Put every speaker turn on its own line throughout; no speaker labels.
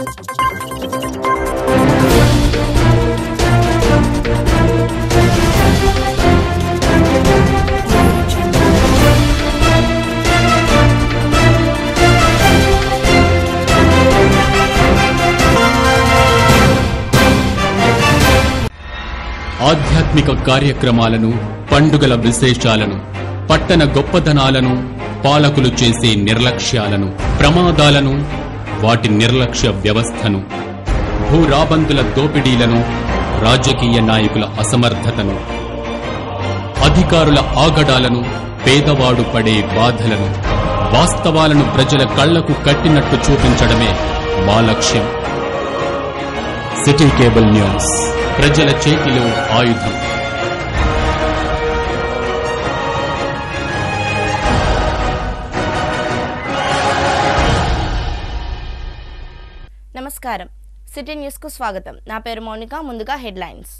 ఆధ్యాత్మిక కార్యక్రమాలను పండుగల విశేషాలను పట్టణ గొప్పదనాలను పాలకులు చేసే నిర్లక్ష్యాలను ప్రమాదాలను వాటి నిర్లక్ష్య వ్యవస్థను భూరాబందుల దోపిడీలను రాజకీయ నాయకుల అసమర్థతను అధికారుల ఆగడాలను పేదవాడు పడే బాధలను వాస్తవాలను ప్రజల కళ్లకు కట్టినట్టు చూపించడమే మా లక్ష్యం సిటీ కేబుల్ న్యూస్ ప్రజల చేతిలో ఆయుధం
నమస్కారం సిటీ న్యూస్ కు స్వాగతం నా పేరు మౌనిక ముందుగా హెడ్లైన్స్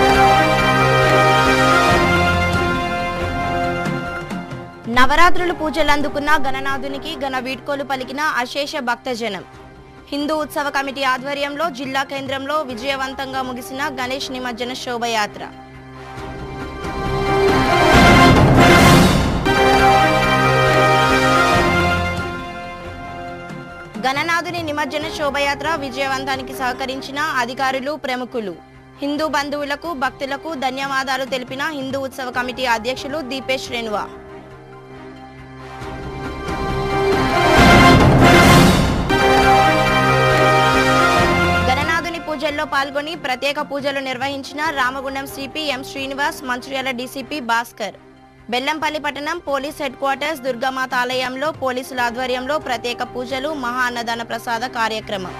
నవరాత్రులు పూజలు అందుకున్న గణనాథునికి ఘన వీడ్కోలు పలికిన అశేష భక్తజనం హిందూ ఉత్సవ కమిటీ ఆధ్వర్యంలో జిల్లా కేంద్రంలో విజయవంతంగా ముగిసిన గణేష్ నిమజ్జన శోభయాత్ర గణనాథుని నిమజ్జన శోభయాత్ర విజయవంతానికి సహకరించిన అధికారులు ప్రముఖులు హిందూ బంధువులకు భక్తులకు ధన్యవాదాలు తెలిపిన హిందూ ఉత్సవ కమిటీ అధ్యక్షులు దీపేష్ రేణువా గణనాథుని పూజల్లో పాల్గొని ప్రత్యేక పూజలు నిర్వహించిన Ramagundam CP M Srinivas Mancherial DCP Bhaskar Bellampalli పట్టణం పోలీస్ హెడ్ క్వార్టర్స్ దుర్గామాత ఆలయంలో పోలీసుల ఆధ్వర్యంలో ప్రత్యేక పూజలు మహా అన్నదాన ప్రసాద కార్యక్రమం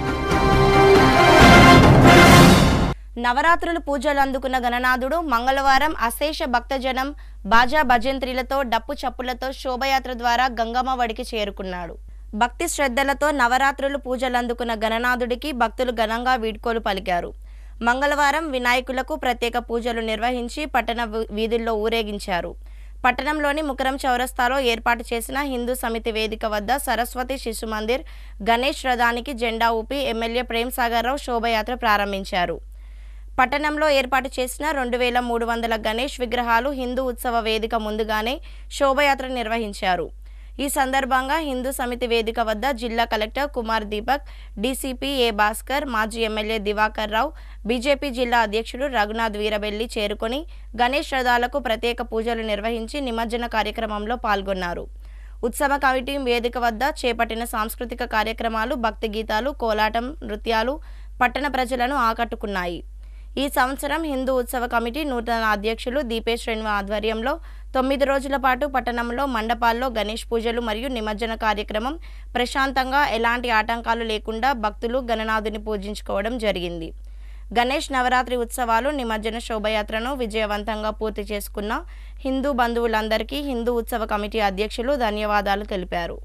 నవరాత్రులు పూజలు అందుకున్న గణనాథుడు మంగళవారం అశేష భక్తజనం బాజా భజంత్రిలతో డప్పు చప్పులతో శోభయాత్ర ద్వారా గంగమ్మ వడికి చేరుకున్నాడు భక్తి శ్రద్ధలతో నవరాత్రులు పూజలు అందుకున్న గణనాథుడికి భక్తులు ఘనంగా వీడ్కోలు పలికారు మంగళవారం వినాయకులకు ప్రత్యేక పూజలు నిర్వహించి పట్టణ వీ- వీధుల్లో ఊరేగించారు పట్టణంలోని ముకరం చౌరస్తాలో ఏర్పాటు చేసిన హిందూ సమితి వేదిక వద్ద సరస్వతి శిశు మందిర్ గణేష్ రథానికి జెండా ఊపి ఎమ్మెల్యే ప్రేమ్ సాగర్ రావు శోభయాత్ర ప్రారంభించారు పట్టణంలో ఏర్పాటు చేసిన రెండు వేల మూడు వందల గణేష్ విగ్రహాలు హిందూ ఉత్సవ వేదిక ముందుగానే శోభయాత్ర నిర్వహించారు ఈ సందర్భంగా హిందూ సమితి వేదిక వద్ద జిల్లా collector Kumar Deepak DCP A Bhaskar మాజీ ఎమ్మెల్యే దివాకర్ రావు బీజేపీ జిల్లా అధ్యక్షుడు రఘునాథ్ వీరబెల్లి చేరుకొని గణేష్ రథాలకు ప్రత్యేక పూజలు నిర్వహించి నిమజ్జన కార్యక్రమంలో పాల్గొన్నారు ఉత్సవ కమిటీ వేదిక వద్ద చేపట్టిన సాంస్కృతిక కార్యక్రమాలు భక్తి గీతాలు కోలాటం నృత్యాలు పట్టణ ప్రజలను ఆకట్టుకున్నాయి ఈ సంవత్సరం హిందూ ఉత్సవ కమిటీ నూతన అధ్యక్షులు దీపేష్ రేణువ ఆధ్వర్యంలో తొమ్మిది రోజుల పాటు పట్టణంలో మండపాల్లో గణేష్ పూజలు మరియు నిమజ్జన కార్యక్రమం ప్రశాంతంగా ఎలాంటి ఆటంకాలు లేకుండా భక్తులు గణనాథుని పూజించుకోవడం జరిగింది గణేష్ నవరాత్రి ఉత్సవాలు నిమజ్జన శోభయాత్రను విజయవంతంగా పూర్తి చేసుకున్న హిందూ బంధువులందరికీ హిందూ ఉత్సవ కమిటీ అధ్యక్షులు ధన్యవాదాలు తెలిపారు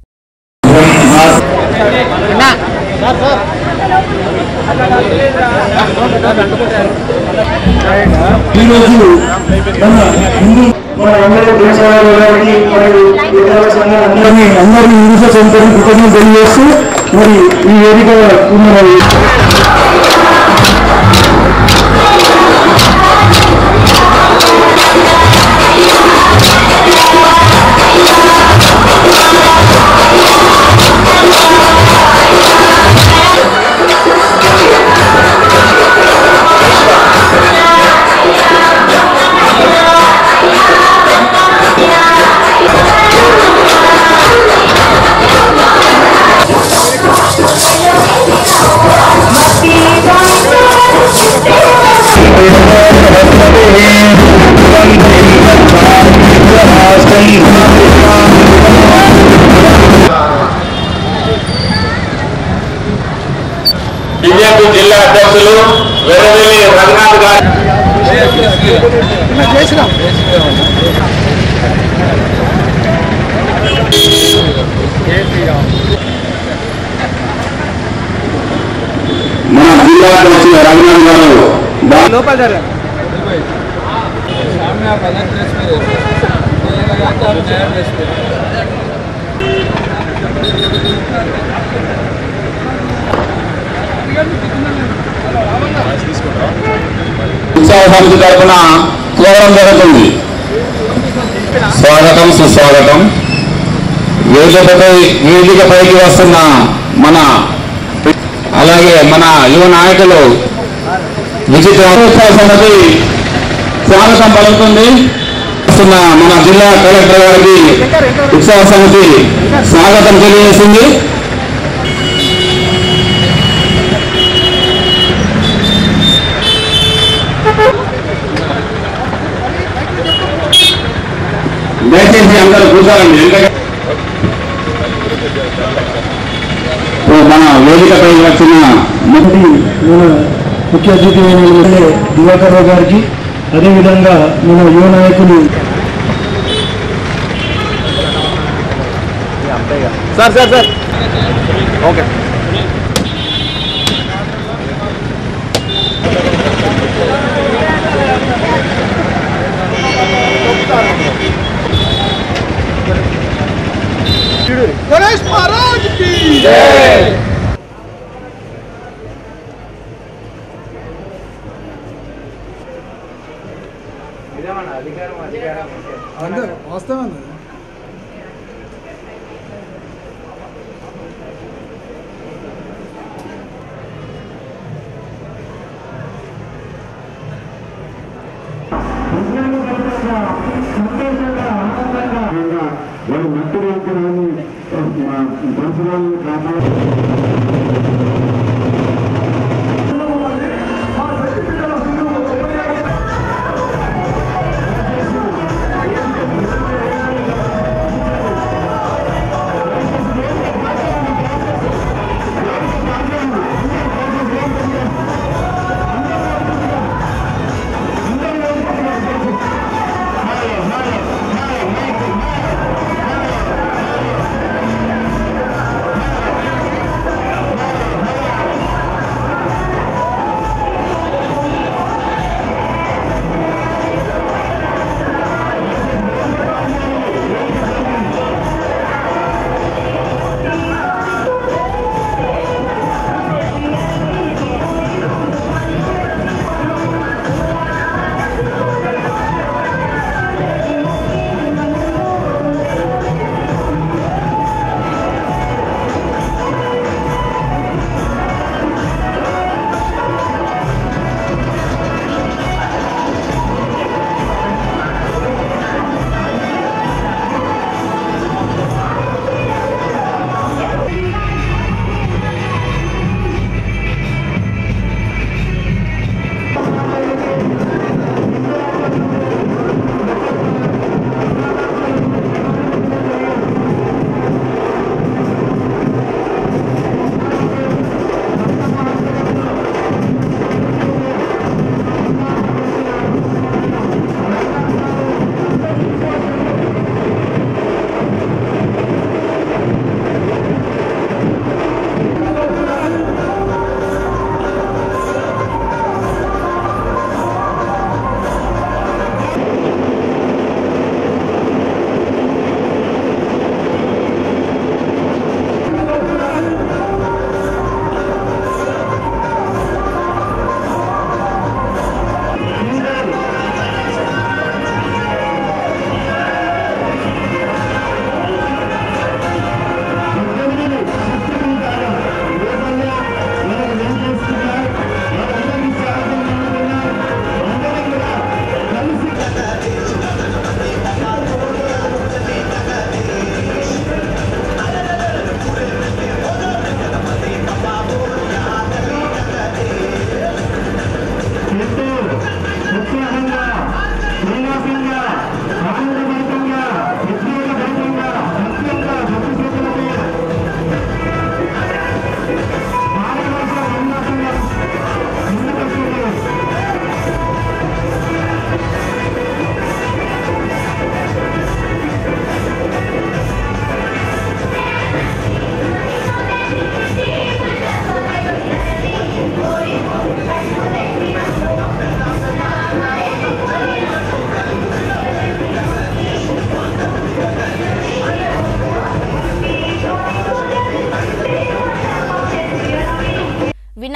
ఈరోజు మన హిందూ మన అందరూ దేశవాళీ గారికి మరియు ఇతర సంఘాల అందరినీ అందరినీ హింస సంతని కృతజ్ఞతలు తెలియజేస్తూ మరి ఈ వేదిక ఉన్న మరి
బీజేపీ జిల్లా అధ్యక్షులు వెరవెల్లి రఘునాథ్ గారు
మన జిల్లా అధ్యక్షులు రఘునాథ్ గారు బా-
ఉత్సవ సమితి తరఫున కోరడం జరుగుతుంది స్వాగతం సుస్వాగతం వేదికపై వేదికపైకి వస్తున్న మన అలాగే మన యువ నాయకులు విచిత్ర ఉత్సవ సమితి స్వాగతం పలుకుతుంది వస్తున్న మన జిల్లా కలెక్టర్ గారికి ఉత్సవ సమితి స్వాగతం తెలియజేసింది దయచేసి అందరూ కూర్చోండి ఎందుకంటే ఇప్పుడు మన వేదికపై వచ్చిన
మొదటి మన ముఖ్య అతిథి అయిన ఎమ్మెల్యే దివాకర్ రావు గారికి అదేవిధంగా మన యువ నాయకులు
sir sir sir okay Ganesh Maharaj కి
వాళ్ళు మట్టి వేయకరాని పరిసరాలను కాపాడు
¡Vamos!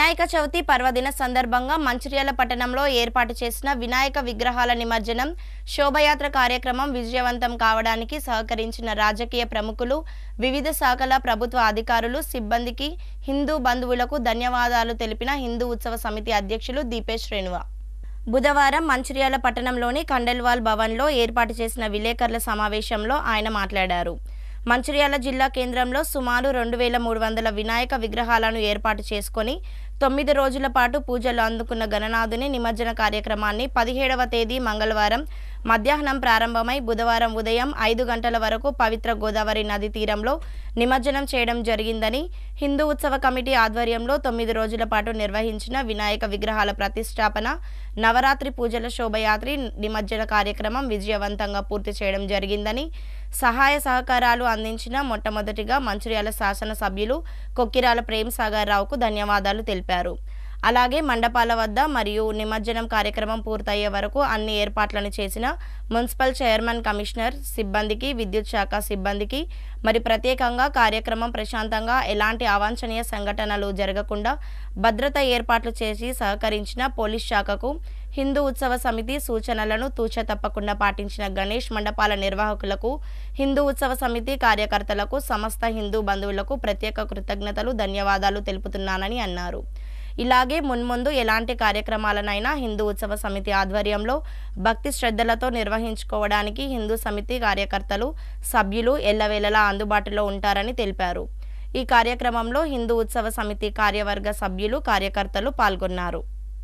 వినాయక చవితి పర్వదిన సందర్భంగా మంచిర్యాల పట్టణంలో ఏర్పాటు చేసిన వినాయక విగ్రహాల నిమజ్జనం శోభయాత్ర కార్యక్రమం విజయవంతం కావడానికి సహకరించిన రాజకీయ ప్రముఖులు వివిధ శాఖల ప్రభుత్వ అధికారులు సిబ్బందికి హిందూ బంధువులకు ధన్యవాదాలు తెలిపిన హిందూ ఉత్సవ సమితి అధ్యక్షులు దీపేష్ రేణువ బుధవారం మంచిర్యాల పట్టణంలోని కండల్వాల్ భవన్లో ఏర్పాటు చేసిన విలేకరుల సమావేశంలో ఆయన మాట్లాడారు మంచిర్యాల జిల్లా కేంద్రంలో సుమారు రెండు వేల మూడు వందల వినాయక విగ్రహాలను ఏర్పాటు చేసుకొని తొమ్మిది రోజుల పాటు పూజలు అందుకున్న గణనాథుని నిమజ్జన కార్యక్రమాన్ని పదిహేడవ తేదీ మంగళవారం మధ్యాహ్నం ప్రారంభమై బుధవారం ఉదయం ఐదు గంటల వరకు పవిత్ర గోదావరి నది తీరంలో నిమజ్జనం చేయడం జరిగిందని హిందూ ఉత్సవ కమిటీ ఆధ్వర్యంలో తొమ్మిది రోజుల పాటు నిర్వహించిన వినాయక విగ్రహాల ప్రతిష్టాపన నవరాత్రి పూజల శోభయాత్రి నిమజ్జన కార్యక్రమం విజయవంతంగా పూర్తి చేయడం జరిగిందని సహాయ సహకారాలు అందించిన మొట్టమొదటిగా మంచిర్యాల శాసన సభ్యులు కొక్కిరాల ప్రేమ్ సాగర్ రావుకు ధన్యవాదాలు తెలిపారు అలాగే మండపాల వద్ద మరియు నిమజ్జనం కార్యక్రమం పూర్తయ్యే వరకు అన్ని ఏర్పాట్లను చేసిన మున్సిపల్ చైర్మన్ కమిషనర్ సిబ్బందికి విద్యుత్ శాఖ సిబ్బందికి మరి ప్రత్యేకంగా కార్యక్రమం ప్రశాంతంగా ఎలాంటి అవాంఛనీయ సంఘటనలు జరగకుండా భద్రత ఏర్పాట్లు చేసి సహకరించిన పోలీస్ శాఖకు హిందూ ఉత్సవ సమితి సూచనలను తూచ తప్పకుండా పాటించిన గణేష్ మండపాల నిర్వాహకులకు హిందూ ఉత్సవ సమితి కార్యకర్తలకు సమస్త హిందూ బంధువులకు ప్రత్యేక కృతజ్ఞతలు ధన్యవాదాలు తెలుపుతున్నానని అన్నారు ఇలాగే మున్ముందు ఎలాంటి కార్యక్రమాలనైనా హిందూ ఉత్సవ సమితి ఆధ్వర్యంలో భక్తి శ్రద్ధలతో నిర్వహించుకోవడానికి హిందూ సమితి కార్యకర్తలు సభ్యులు ఎల్లవేళలా అందుబాటులో ఉంటారని తెలిపారు ఈ కార్యక్రమంలో హిందూ ఉత్సవ సమితి కార్యవర్గ సభ్యులు కార్యకర్తలు పాల్గొన్నారు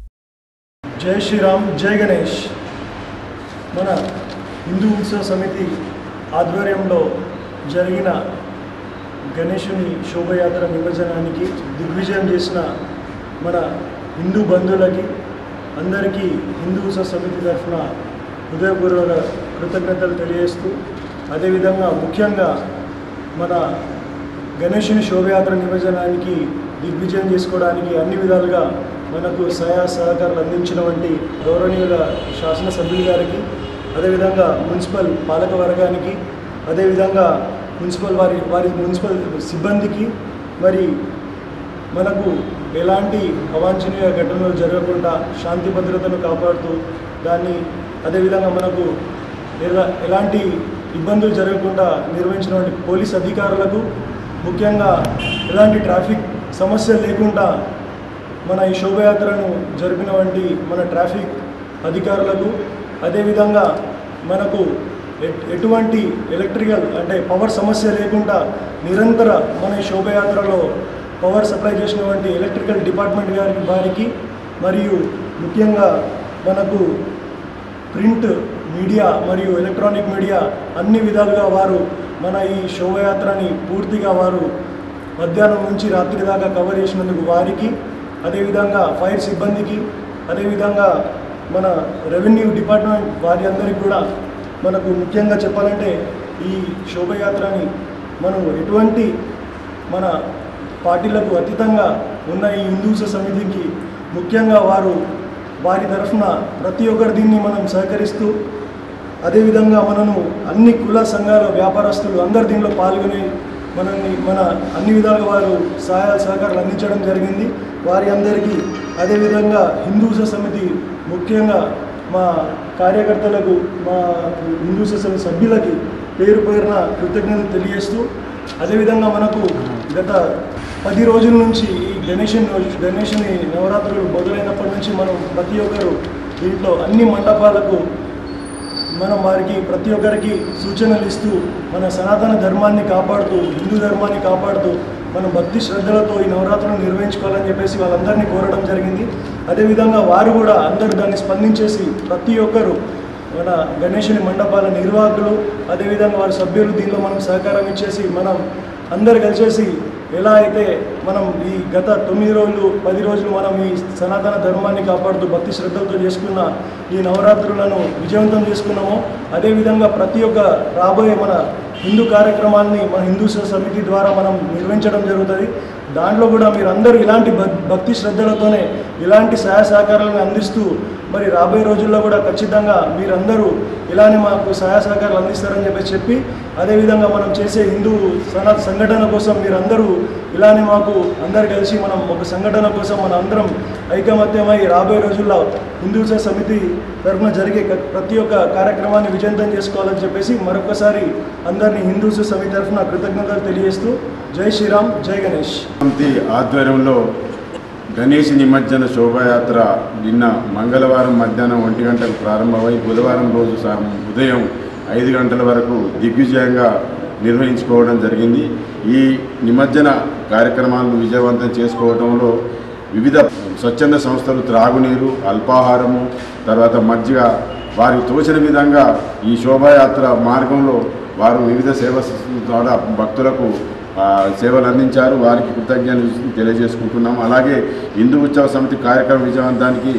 జై శ్రీరామ్ జై గణేష్ మన హిందూ ఉత్సవ సమితి ఆధ్వర్యంలో జరిగిన గణేషుని శోభయాత్ర నిమజ్జనానికి దిగ్విజయం చేసిన మన హిందూ బంధువులకి అందరికీ హిందూ ఉత్సవ సమితి తరఫున హృదయపూర్వక కృతజ్ఞతలు తెలియజేస్తూ అదేవిధంగా ముఖ్యంగా మన గణేషుని శోభయాత్ర నిమజ్జనానికి దిగ్విజయం చేసుకోవడానికి అన్ని విధాలుగా మనకు సహాయ సహకారాలు అందించిన వంటి గౌరవనీయుల శాసనసభ్యులు గారికి అదేవిధంగా మున్సిపల్ పాలక వర్గానికి అదేవిధంగా మున్సిపల్ వారి వారి మున్సిపల్ సిబ్బందికి మరి మనకు ఎలాంటి అవాంఛనీయ ఘటనలు జరగకుండా శాంతి భద్రతను కాపాడుతూ దాన్ని అదేవిధంగా మనకు ఎలా ఎలాంటి ఇబ్బందులు జరగకుండా నిర్వహించినటువంటి పోలీస్ అధికారులకు ముఖ్యంగా ఎలాంటి ట్రాఫిక్ సమస్యలు లేకుండా మన ఈ శోభయాత్రను జరిపిన వంటి మన ట్రాఫిక్ అధికారులకు అదేవిధంగా మనకు ఎట్- ఎటువంటి ఎలక్ట్రికల్ అంటే పవర్ సమస్య లేకుండా నిరంతర మన ఈ శోభయాత్రలో పవర్ సప్లై చేసినటువంటి ఎలక్ట్రికల్ డిపార్ట్మెంట్ గారికి వారికి మరియు ముఖ్యంగా మనకు ప్రింట్ మీడియా మరియు ఎలక్ట్రానిక్ మీడియా అన్ని విధాలుగా వారు మన ఈ శోభయాత్రని పూర్తిగా వారు మధ్యాహ్నం నుంచి రాత్రి దాకా కవర్ చేసినందుకు వారికి అదేవిధంగా ఫైర్ సిబ్బందికి అదేవిధంగా మన రెవెన్యూ డిపార్ట్మెంట్ వారి అందరికీ కూడా మనకు ముఖ్యంగా చెప్పాలంటే ఈ శోభయాత్రని మనం ఎటువంటి మన పార్టీలకు అతీతంగా ఉన్న ఈ హిందూస సమితికి ముఖ్యంగా వారు వారి తరఫున ప్రతి ఒక్కరు దీన్ని మనం సహకరిస్తూ అదేవిధంగా మనను అన్ని కుల సంఘాల వ్యాపారస్తులు అందరు దీనిలో పాల్గొని మనల్ని మన అన్ని విధాలుగా వారు సహాయ సహకారాలు అందించడం జరిగింది వారి అందరికీ అదేవిధంగా హిందూస సమితి ముఖ్యంగా మా కార్యకర్తలకు మా హిందూస సమితి సభ్యులకి పేరు పేరున కృతజ్ఞతలు తెలియజేస్తూ అదేవిధంగా మనకు గత పది రోజుల నుంచి ఈ గణేషన్ గణేషుని నవరాత్రులు మొదలైనప్పటి నుంచి మనం ప్రతి ఒక్కరు దీంట్లో అన్ని మండపాలకు మనం వారికి ప్రతి ఒక్కరికి సూచనలు ఇస్తూ మన సనాతన ధర్మాన్ని కాపాడుతూ హిందూ ధర్మాన్ని కాపాడుతూ మనం భక్తి శ్రద్ధలతో ఈ నవరాత్రులను నిర్వహించుకోవాలని చెప్పేసి వాళ్ళందరినీ కోరడం జరిగింది అదేవిధంగా వారు కూడా అందరూ దాన్ని స్పందించేసి ప్రతి ఒక్కరు మన గణేషుని మండపాల నిర్వాహకులు అదేవిధంగా వారి సభ్యులు దీనిలో మనం సహకారం ఇచ్చేసి మనం అందరు కలిసేసి ఎలా అయితే మనం ఈ గత తొమ్మిది రోజులు పది రోజులు మనం ఈ సనాతన ధర్మాన్ని కాపాడుతూ భక్తి శ్రద్ధలతో చేసుకున్న ఈ నవరాత్రులను విజయవంతం చేసుకున్నామో అదేవిధంగా ప్రతి ఒక్క రాబోయే మన హిందూ కార్యక్రమాన్ని మన హిందూ సమితి ద్వారా మనం నిర్వహించడం జరుగుతుంది దాంట్లో కూడా మీరు అందరూ ఇలాంటి భక్- భక్తి శ్రద్ధలతోనే ఇలాంటి సహాయ సహకారాలను అందిస్తూ మరి రాబోయే రోజుల్లో కూడా ఖచ్చితంగా మీరందరూ ఇలానే మాకు సహాయ సహకారాలు అందిస్తారని చెప్పి చెప్పి అదేవిధంగా మనం చేసే హిందూ సన సంఘటన కోసం మీరందరూ ఇలానే మాకు అందరు కలిసి మనం ఒక సంఘటన కోసం మన అందరం ఐకమత్యమై రాబోయే రోజుల్లో హిందూ ఉత్సవ సమితి తరఫున జరిగే క- ప్రతి ఒక్క కార్యక్రమాన్ని విజయంతం చేసుకోవాలని చెప్పేసి మరొకసారి అందరినీ హిందూ ఉత్సవ సమితి తరఫున కృతజ్ఞతలు తెలియజేస్తూ జై శ్రీరామ్ జై గణేష్
సమితి ఆధ్వర్యంలో గణేష్ నిమజ్జన శోభాయాత్ర నిన్న మంగళవారం మధ్యాహ్నం ఒంటి గంటకు ప్రారంభమై బుధవారం రోజు సా- ఉదయం ఐదు గంటల వరకు దిగ్విజయంగా నిర్వహించుకోవడం జరిగింది ఈ నిమజ్జన కార్యక్రమాలను విజయవంతం చేసుకోవడంలో వివిధ స్వచ్ఛంద సంస్థలు త్రాగునీరు అల్పాహారము తర్వాత మజ్జిగ వారికి తోచిన విధంగా ఈ శోభాయాత్ర మార్గంలో వారు వివిధ సేవ ద్వారా భక్తులకు ఆ, సేవలు అందించారు వారికి కృతజ్ఞతలు తెలియజేసుకుంటున్నాం అలాగే హిందూ ఉత్సవ సమితి కార్యక్రమ విజయవంతానికి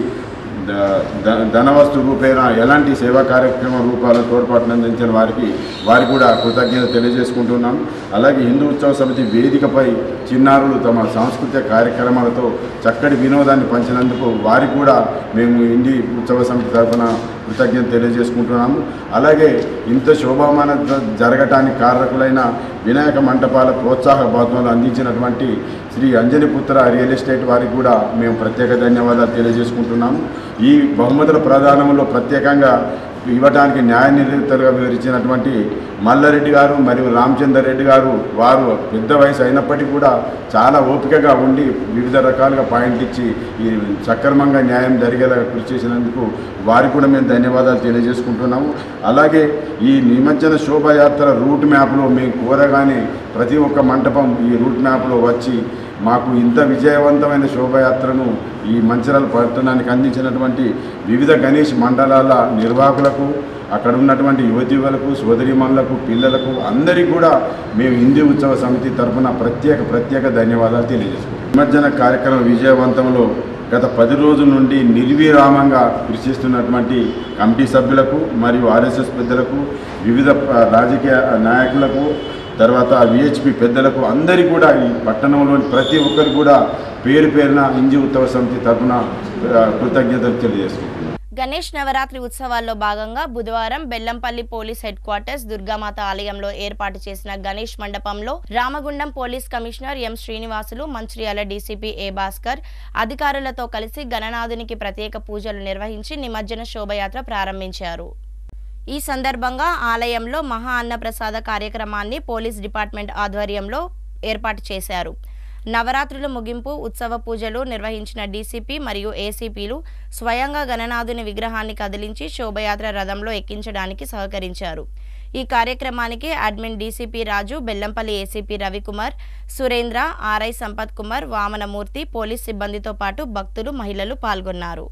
ద- ద- ధనవస్తు రూపేణ ఎలాంటి సేవా కార్యక్రమ రూపాల తోడ్పాటును అందించిన వారికి వారికి కూడా కృతజ్ఞత తెలియజేసుకుంటున్నాం అలాగే హిందూ ఉత్సవ సమితి వేదికపై చిన్నారులు తమ సాంస్కృతిక కార్యక్రమాలతో చక్కటి వినోదాన్ని పంచినందుకు వారికి కూడా మేము హిందీ ఉత్సవ సమితి తరఫున కృతజ్ఞత తెలియజేసుకుంటున్నాము అలాగే ఇంత శోభామాన జ- జరగటానికి కారకులైన వినాయక మంటపాల ప్రోత్సాహ బాధ్యతలు అందించినటువంటి శ్రీ అంజనిపుత్ర రియల్ ఎస్టేట్ వారికి కూడా మేము ప్రత్యేక ధన్యవాదాలు తెలియజేసుకుంటున్నాము ఈ బహుమతుల ప్రదానంలో ప్రత్యేకంగా ఇవ్వడానికి న్యాయ నిర్ణేతలుగా వివరించినటువంటి మల్లారెడ్డి గారు మరియు రామచందర్ రెడ్డి గారు వారు పెద్ద వయసు అయినప్పటికీ కూడా చాలా ఓపికగా ఉండి వివిధ రకాలుగా పాయింట్ ఇచ్చి ఈ సక్రమంగా న్యాయం జరిగేలా కృషి చేసినందుకు వారికి కూడా మేము ధన్యవాదాలు తెలియజేసుకుంటున్నాము అలాగే ఈ నిమజ్జన శోభాయాత్ర రూట్ మ్యాప్లో మేము కోరగానే ప్రతి ఒక్క మంటపం ఈ రూట్ మ్యాప్లో వచ్చి మాకు ఇంత విజయవంతమైన శోభాయాత్రను ఈ మంచిర్యాల పట్టణానికి అందించినటువంటి వివిధ గణేష్ మండలాల నిర్వాహకులకు అక్కడ ఉన్నటువంటి యువతీయులకు సోదరిమణులకు పిల్లలకు అందరికీ కూడా మేము హిందీ ఉత్సవ సమితి తరఫున ప్రత్యేక ప్రత్యేక ధన్యవాదాలు తెలియజేసుకుంటాం నిమజ్జన కార్యక్రమం విజయవంతంలో గత పది రోజుల నుండి నిర్విరామంగా కృషి చేస్తున్నటువంటి కమిటీ సభ్యులకు మరియు ఆర్ఎస్ఎస్ పెద్దలకు వివిధ ఆ, రాజకీయ నాయకులకు తర్వాత విహెచ్పి పెద్దలకు అందరికీ కూడా ఈ పట్టణంలోని ప్రతి ఒక్కరికి కూడా పేరు పేరున హిందీ ఉత్సవ సమితి తరఫున ఆ, కృతజ్ఞతలు తెలియజేసుకుంటున్నాం
గణేష్ నవరాత్రి ఉత్సవాల్లో భాగంగా బుధవారం Bellampalli police headquarters Durgamata ఆలయంలో ఏర్పాటు చేసిన గణేష్ మండపంలో Ramagundam police commissioner M Srinivasulu Mancherial DCP A Bhaskar అధికారులతో కలిసి గణనాథునికి ప్రత్యేక పూజలు నిర్వహించి నిమజ్జన శోభయాత్ర ప్రారంభించారు ఈ సందర్భంగా ఆలయంలో మహా అన్నప్రసాద కార్యక్రమాన్ని పోలీస్ డిపార్ట్మెంట్ ఆధ్వర్యంలో ఏర్పాటు చేశారు నవరాత్రుల ముగింపు ఉత్సవ పూజలు నిర్వహించిన డీసీపీ మరియు ఏసీపీలు స్వయంగా గణనాథుని విగ్రహాన్ని కదిలించి శోభయాత్ర రథంలో ఎక్కించడానికి సహకరించారు ఈ కార్యక్రమానికి admin DCP Raju Bellampalli ACP Ravikumar Surendra RI Sampath Kumar Vamanamurthy police సిబ్బందితో పాటు భక్తులు మహిళలు పాల్గొన్నారు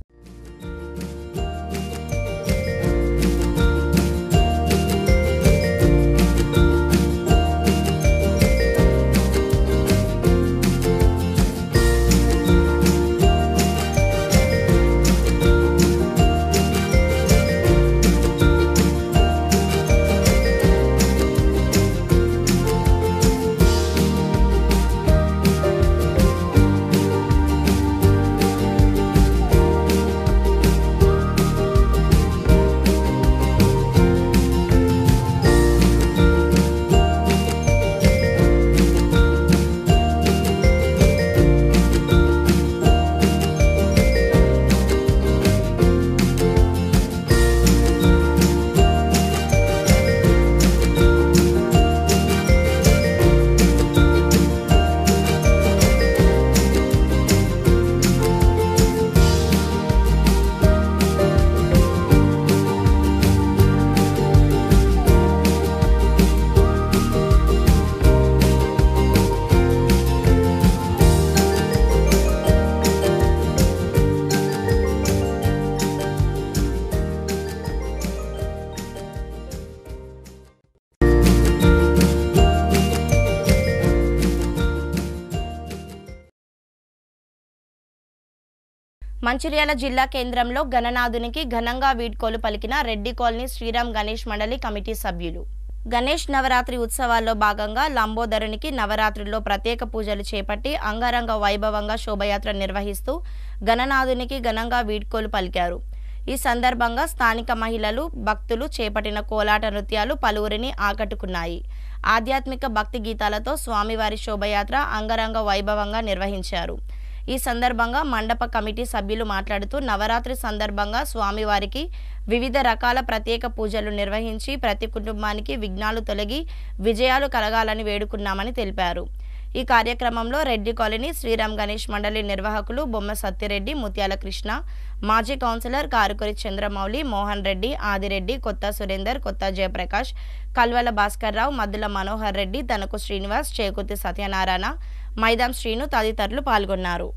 మంచిర్యాల జిల్లా కేంద్రంలో గణనాథునికి ఘనంగా వీడ్కోలు పలికిన రెడ్డి కాలనీ శ్రీరామ్ గణేష్ మండలి కమిటీ సభ్యులు గణేష్ నవరాత్రి ఉత్సవాల్లో భాగంగా లంబోదరునికి నవరాత్రుల్లో ప్రత్యేక పూజలు చేపట్టి అంగరంగ వైభవంగా శోభయాత్ర నిర్వహిస్తూ గణనాథునికి ఘనంగా వీడ్కోలు పలికారు ఈ సందర్భంగా స్థానిక మహిళలు భక్తులు చేపట్టిన కోలాట నృత్యాలు పలువురిని ఆకట్టుకున్నాయి ఆధ్యాత్మిక భక్తి గీతాలతో స్వామివారి శోభయాత్ర అంగరంగ వైభవంగా నిర్వహించారు ఈ సందర్భంగా మండప కమిటీ సభ్యులు మాట్లాడుతూ నవరాత్రి సందర్భంగా స్వామివారికి వివిధ రకాల ప్రత్యేక పూజలు నిర్వహించి ప్రతి కుటుంబానికి విఘ్నాలు తొలగి విజయాలు కలగాలని వేడుకున్నామని తెలిపారు ఈ కార్యక్రమంలో రెడ్డి కాలనీ శ్రీరామ్ గణేష్ మండలి నిర్వాహకులు బొమ్మ సత్యరెడ్డి ముత్యాల కృష్ణ మాజీ కౌన్సిలర్ కారుకొరి చంద్రమౌళి మోహన్ రెడ్డి ఆదిరెడ్డి కొత్త సురేందర్ కొత్త జయప్రకాష్ కల్వల భాస్కర్ రావు మద్దుల మనోహర్ రెడ్డి తనకు శ్రీనివాస్ చేకుతి సత్యనారాయణ మైదాం శ్రీను తదితరులు పాల్గొన్నారు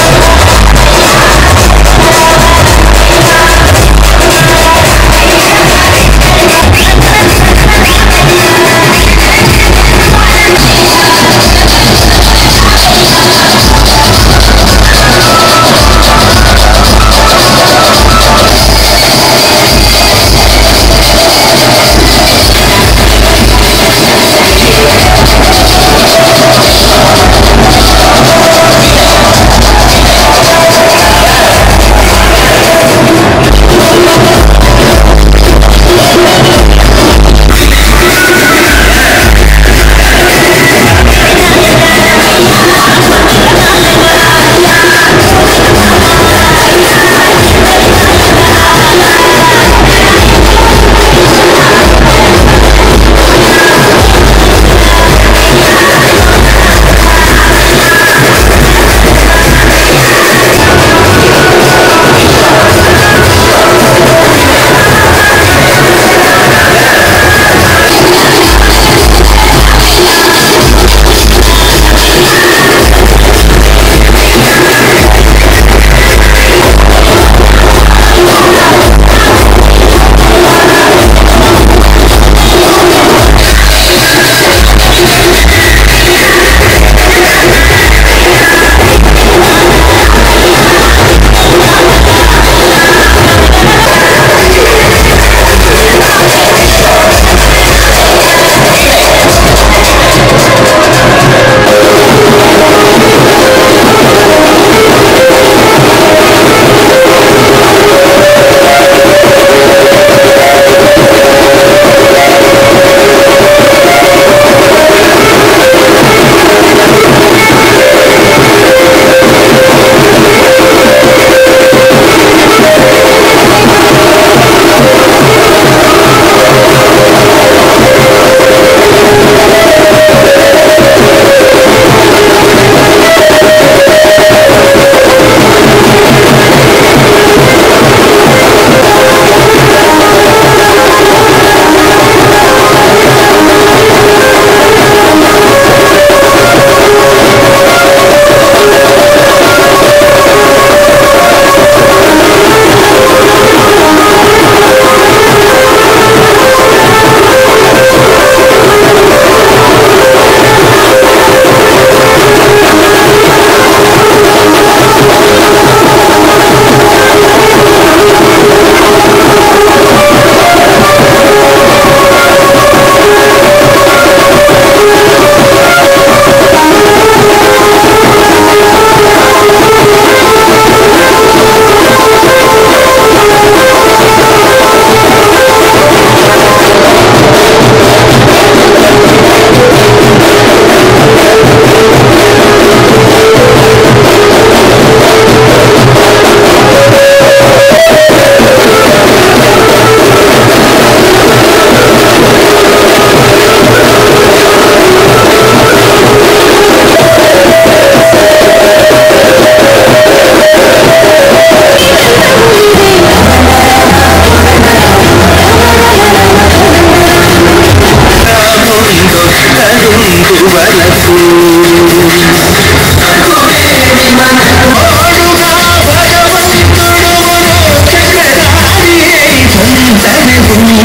Thank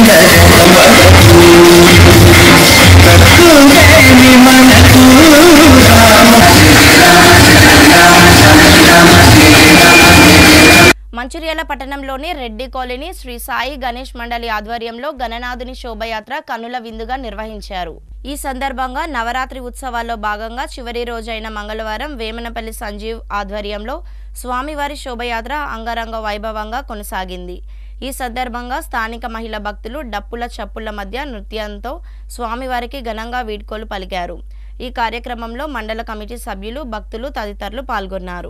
మంచిర్యాల పట్టణంలోని రెడ్డి కాలనీ శ్రీ సాయి గణేష్ మండలి ఆధ్వర్యంలో గణనాథుని శోభయాత్ర కన్నుల విందుగా నిర్వహించారు ఈ సందర్భంగా నవరాత్రి ఉత్సవాల్లో భాగంగా చివరి రోజైన మంగళవారం వేమనపల్లి సంజీవ్ ఆధ్వర్యంలో స్వామివారి శోభయాత్ర అంగరంగ వైభవంగా కొనసాగింది ఈ సందర్భంగా స్థానిక మహిళా భక్తులు డప్పుల చప్పుల మధ్య నృత్యంతో స్వామివారికి ఘనంగా వీడ్కోలు పలికారు ఈ కార్యక్రమంలో మండల కమిటీ సభ్యులు భక్తులు తదితరులు పాల్గొన్నారు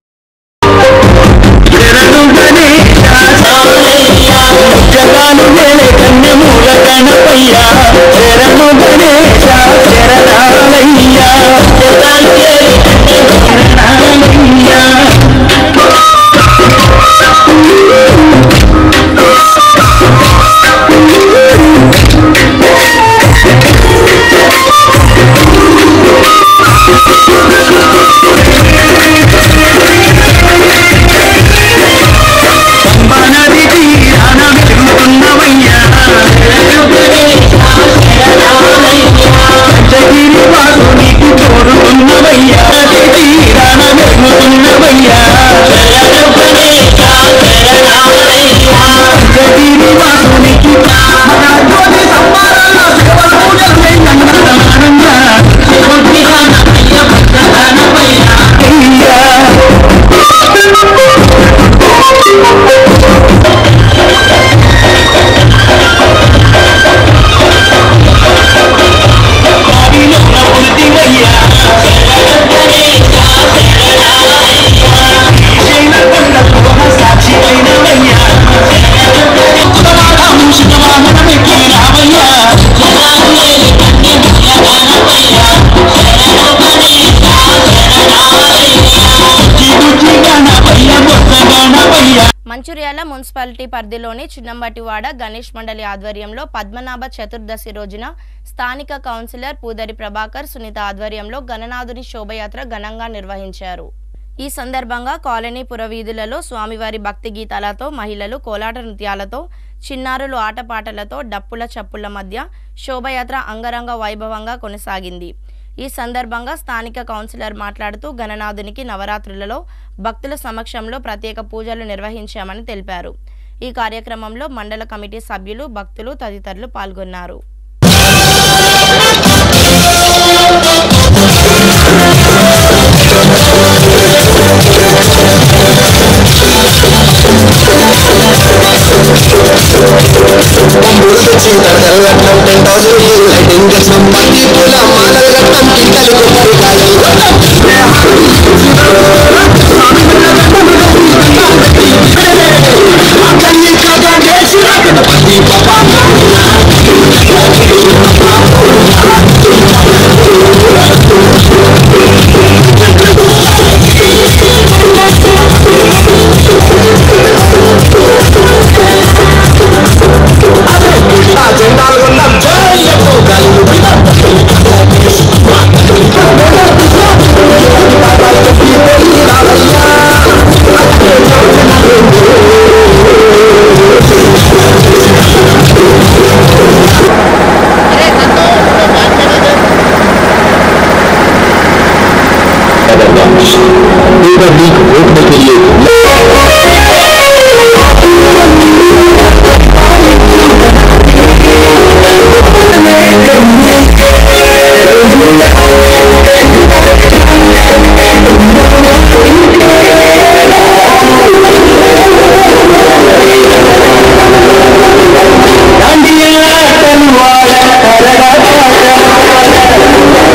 మంచిర్యాల మున్సిపాలిటీ పరిధిలోని చిన్నంబటివాడ గణేష్ మండలి ఆధ్వర్యంలో పద్మనాభ చతుర్దశి రోజున స్థానిక కౌన్సిలర్ పూదరి ప్రభాకర్ సునీత ఆధ్వర్యంలో గణనాథుని శోభయాత్ర ఘనంగా నిర్వహించారు ఈ సందర్భంగా కాలనీ పురవీధులలో స్వామివారి భక్తి గీతాలతో మహిళలు కోలాట నృత్యాలతో చిన్నారులు ఆటపాటలతో డప్పుల చప్పుల మధ్య శోభయాత్ర అంగరంగ వైభవంగా కొనసాగింది ఈ సందర్భంగా స్థానిక కౌన్సిలర్ మాట్లాడుతూ గణనాథునికి నవరాత్రులలో భక్తుల సమక్షంలో ప్రత్యేక పూజలు నిర్వహించామని తెలిపారు ఈ కార్యక్రమంలో మండల కమిటీ సభ్యులు భక్తులు తదితరులు పాల్గొన్నారు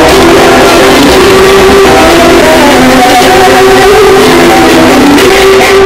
Thank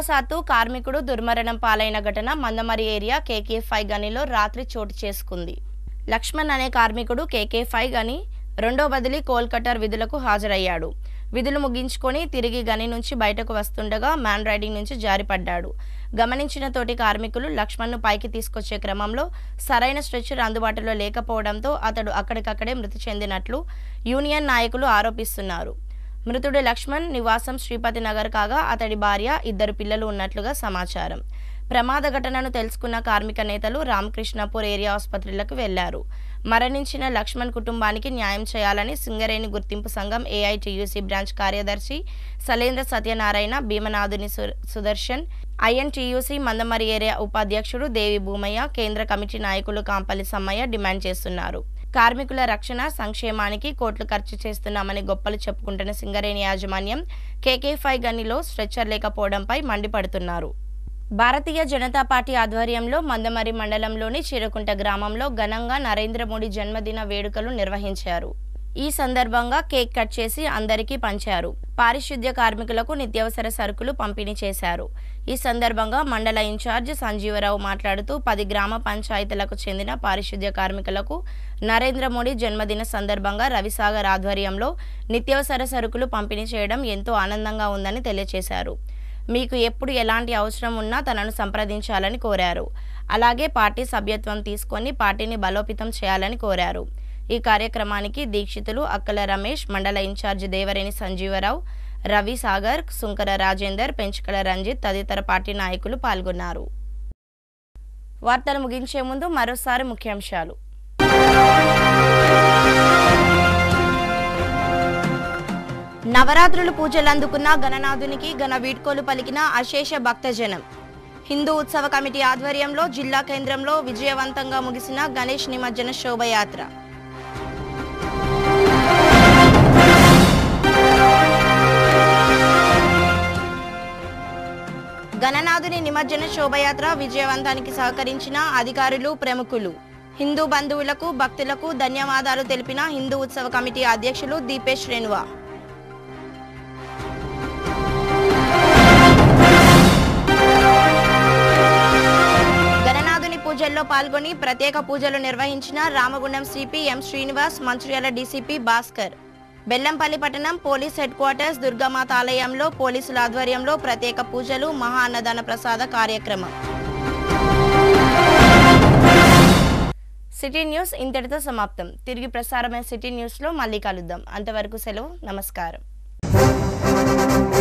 ప్రమాదవశాత్తు కార్మికుడు దుర్మరణం పాలైన ఘటన మందమరి ఏరియా కేకే ఫైవ్ గనిలో రాత్రి చోటు చేసుకుంది లక్ష్మణ్ అనే కార్మికుడు కేకే ఫైవ్ గని రెండో బదిలీ కోల్కటర్ విధులకు హాజరయ్యాడు విధులు ముగించుకొని తిరిగి గని నుంచి బయటకు వస్తుండగా మ్యాన్ రైడింగ్ నుంచి జారిపడ్డాడు గమనించిన తోటి కార్మికులు లక్ష్మణ్ను పైకి తీసుకొచ్చే క్రమంలో సరైన స్ట్రెచ్చర్ అందుబాటులో లేకపోవడంతో అతడు అక్కడికక్కడే మృతి చెందినట్లు యూనియన్ నాయకులు ఆరోపిస్తున్నారు మృతుడు లక్ష్మణ్ నివాసం శ్రీపతి నగర్ కాగా అతడి భార్య ఇద్దరు పిల్లలు ఉన్నట్లుగా సమాచారం ప్రమాద ఘటనను తెలుసుకున్న కార్మిక నేతలు రామకృష్ణపూర్ ఏరియా ఆసుపత్రులకు వెళ్లారు మరణించిన లక్ష్మణ్ కుటుంబానికి న్యాయం చేయాలని సింగరేణి గుర్తింపు సంఘం ఏఐటియుసి బ్రాంచ్ కార్యదర్శి సలేంద్ర సత్యనారాయణ భీమనాథుని సు- సుదర్శన్ ఐఎన్టీయూసీ మందమరి ఏరియా ఉపాధ్యక్షుడు దేవి భూమయ్య కేంద్ర కమిటీ నాయకులు కాంపల్లి సమ్మయ్య డిమాండ్ చేస్తున్నారు కార్మికుల రక్షణ సంక్షేమానికి కోట్లు ఖర్చు చేస్తున్నామని గొప్పలు చెప్పుకుంటున్న సింగరేణి యాజమాన్యం కేకే ఫైవ్ గనిలో స్ట్రెచ్చర్ లేకపోవడంపై మండిపడుతున్నారు భారతీయ జనతా పార్టీ ఆధ్వర్యంలో మందమరి మండలంలోని చిరకుంట గ్రామంలో ఘనంగా నరేంద్ర మోడీ జన్మదిన వేడుకలు నిర్వహించారు ఈ సందర్భంగా కేక్ కట్ చేసి అందరికీ పంచారు పారిశుద్ధ్య కార్మికులకు నిత్యావసర సరుకులు పంపిణీ చేశారు ఈ సందర్భంగా మండల ఇన్ఛార్జ్ సంజీవరావు మాట్లాడుతూ పది గ్రామ పంచాయతీలకు చెందిన పారిశుద్ధ్య కార్మికులకు నరేంద్ర మోడీ జన్మదిన సందర్భంగా రవిసాగర్ ఆధ్వర్యంలో నిత్యావసర సరుకులు పంపిణీ చేయడం ఎంతో ఆనందంగా ఉందని తెలియజేశారు మీకు ఎప్పుడు ఎలాంటి అవసరం ఉన్నా తనను సంప్రదించాలని కోరారు అలాగే పార్టీ సభ్యత్వం తీసుకొని పార్టీని బలోపేతం చేయాలని కోరారు ఈ కార్యక్రమానికి దీక్షితులు అక్కల రమేష్ మండల ఇన్ఛార్జి దేవరేని సంజీవరావు రవి సాగర్ సుంకర రాజేందర్ పెంచుకల రంజిత్ తదితర పార్టీ నాయకులు పాల్గొన్నారు వార్తలు ముగించే ముందు మరోసారి ముఖ్యాంశాలు నవరాత్రులు పూజలు అందుకున్న గణనాథునికి ఘన వీడ్కోలు పలికిన అశేష భక్తజనం హిందూ ఉత్సవ కమిటీ ఆధ్వర్యంలో జిల్లా కేంద్రంలో విజయవంతంగా ముగిసిన గణేష్ నిమజ్జన శోభయాత్ర గణనాథుని నిమజ్జన శోభయాత్ర విజయవంతానికి సహకరించిన అధికారులు ప్రముఖులు హిందూ బంధువులకు భక్తులకు ధన్యవాదాలు తెలిపిన హిందూ ఉత్సవ కమిటీ అధ్యక్షులు దీపేష్ రేణువా గణనాథుని పూజల్లో పాల్గొని ప్రత్యేక పూజలు నిర్వహించిన Ramagundam CP M Srinivas Mancherial DCP Bhaskar Bellampalli పట్టణం పోలీస్ హెడ్ క్వార్టర్స్ దుర్గామాత ఆలయంలో పోలీసుల ఆధ్వర్యంలో ప్రత్యేక పూజలు మహా అన్నదాన ప్రసాద కార్యక్రమం సిటీ న్యూస్ ఇంతటితో సమాప్తం తిరిగి ప్రసారమైన సిటీ న్యూస్లో మళ్ళీ కలుద్దాం అంతవరకు సెలవు నమస్కారం